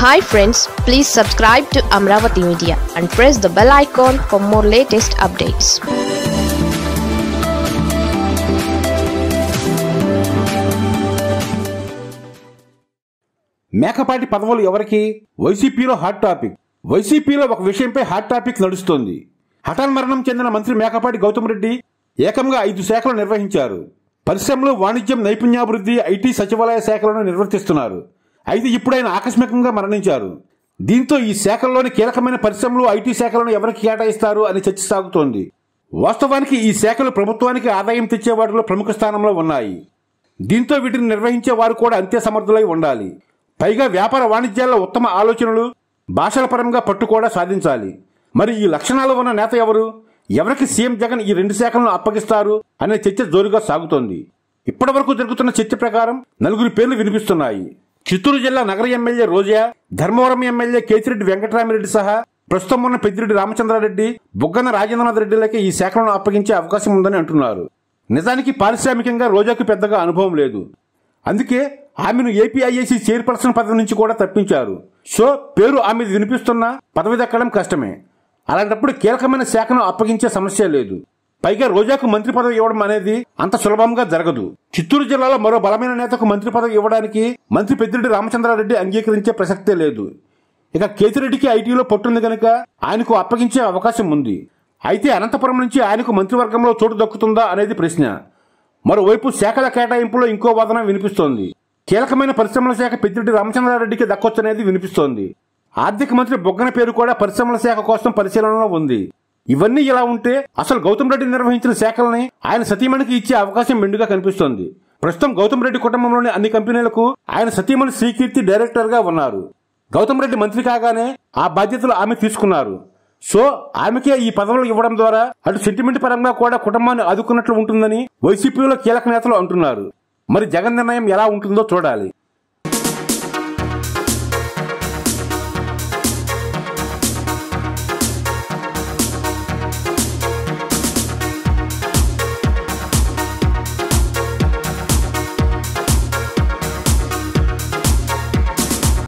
hi friends please subscribe to Amaravati media and press the bell icon for more latest updates Mekapati పదవులు ఎవరికి వైసీపీలో hot topic వైసీపీలో ఒక విషయంపై హాట్ టాపిక్ నడుస్తోంది హఠాన్ మరణం చెందిన మంత్రి మేకపాటి గౌతమ్ రెడ్డి ఏకంగా ఐదు శాఖలు నిర్వహించారు పరిశ్రమలు వాణిజ్యం నైపుణ్యాభివృద్ధి ఐటీ సచివాలయ శాఖలను నిర్వర్తిస్తున్నారు అయితే ఇప్పుడు ఆయన ఆకస్మికంగా మరణించారు దీంతో ఈ శాఖల్లోని కీలకమైన పరిశ్రమలు ఐటీ శాఖలను ఎవరికి కేటాయిస్తారు అని చర్చ సాగుతోంది వాస్తవానికి ఈ శాఖలు ప్రభుత్వానికి ఆదాయం తెచ్చే వాటిలో ప్రముఖ స్థానంలో ఉన్నాయి దీంతో వీటిని నిర్వహించే వారు కూడా అంతే సమర్థులై ఉండాలి పైగా వ్యాపార వాణిజ్యాల్లో ఉత్తమ ఆలోచనలు భాషల పరంగా పట్టు కూడా సాధించాలి మరి ఈ లక్షణాలు ఉన్న నేత ఎవరు ఎవరికి సీఎం జగన్ ఈ రెండు శాఖలను అప్పగిస్తారు అనే చర్చ జోరుగా సాగుతోంది ఇప్పటి వరకు జరుగుతున్న చర్చ ప్రకారం నలుగురి పేర్లు వినిపిస్తున్నాయి చిత్తూరు జిల్లా నగర ఎమ్మెల్యే రోజా ధర్మవరం ఎమ్మెల్యే కేతిరెడ్డి వెంకటరామిరెడ్డి సహా ప్రస్తుతం ఉన్న పెద్దిరెడ్డి రామచంద్రారెడ్డి బుగ్గన రాజేంద్రనాథ్ రెడ్డిలకి ఈ శాఖలను అప్పగించే అవకాశం ఉందని అంటున్నారు నిజానికి పారిశ్రామికంగా రోజాకు పెద్దగా అనుభవం లేదు అందుకే ఆమెను ఏపీఐఏసీ చైర్పర్సన్ పదవి నుంచి కూడా తప్పించారు సో పేరు ఆమె వినిపిస్తున్నా పదవి దక్కడం కష్టమే అలాంటప్పుడు కీలకమైన శాఖను అప్పగించే సమస్య లేదు పైగా రోజాకు మంత్రి పదవి ఇవ్వడం అనేది అంత సులభంగా జరగదు చిత్తూరు జిల్లాలో మరో బలమైన నేతకు మంత్రి పదవి ఇవ్వడానికి మంత్రి పెద్దిరెడ్డి రామచంద్రారెడ్డి అంగీకరించే ప్రసక్తే లేదు ఇక కేతిరెడ్డికి ఐటీలో పట్టుంది గనుక ఆయనకు అప్పగించే అవకాశం ఉంది అయితే అనంతపురం నుంచి ఆయనకు మంత్రివర్గంలో చోటు దక్కుతుందా అనేది ప్రశ్న మరోవైపు శాఖల కేటాయింపులో ఇంకో వాదన వినిపిస్తోంది కీలకమైన పరిశ్రమల శాఖ పెద్దిరెడ్డి రామచంద్రారెడ్డికి దక్కొచ్చనేది వినిపిస్తోంది ఆర్థిక మంత్రి బొగ్గన పేరు కూడా పరిశ్రమల శాఖ కోసం పరిశీలనలో ఉంది ఇవన్నీ ఇలా ఉంటే అసలు గౌతమ్ రెడ్డి నిర్వహించిన శాఖల్ని ఆయన సతీమణికి ఇచ్చే అవకాశం మెండుగా కనిపిస్తోంది ప్రస్తుతం గౌతమ్ రెడ్డి కుటుంబంలోని అన్ని కంపెనీలకు ఆయన సతీమణి శ్రీకీర్తి డైరెక్టర్ గా ఉన్నారు గౌతమ్ రెడ్డి మంత్రి కాగానే ఆ బాధ్యతలు ఆమె తీసుకున్నారు సో ఆమెకే ఈ పదవులు ఇవ్వడం ద్వారా అటు సెంటిమెంట్ పరంగా కూడా కుటుంబాన్ని ఆదుకున్నట్లు ఉంటుందని వైసీపీలో కీలక నేతలు అంటున్నారు మరి జగన్ నిర్ణయం ఎలా ఉంటుందో చూడాలి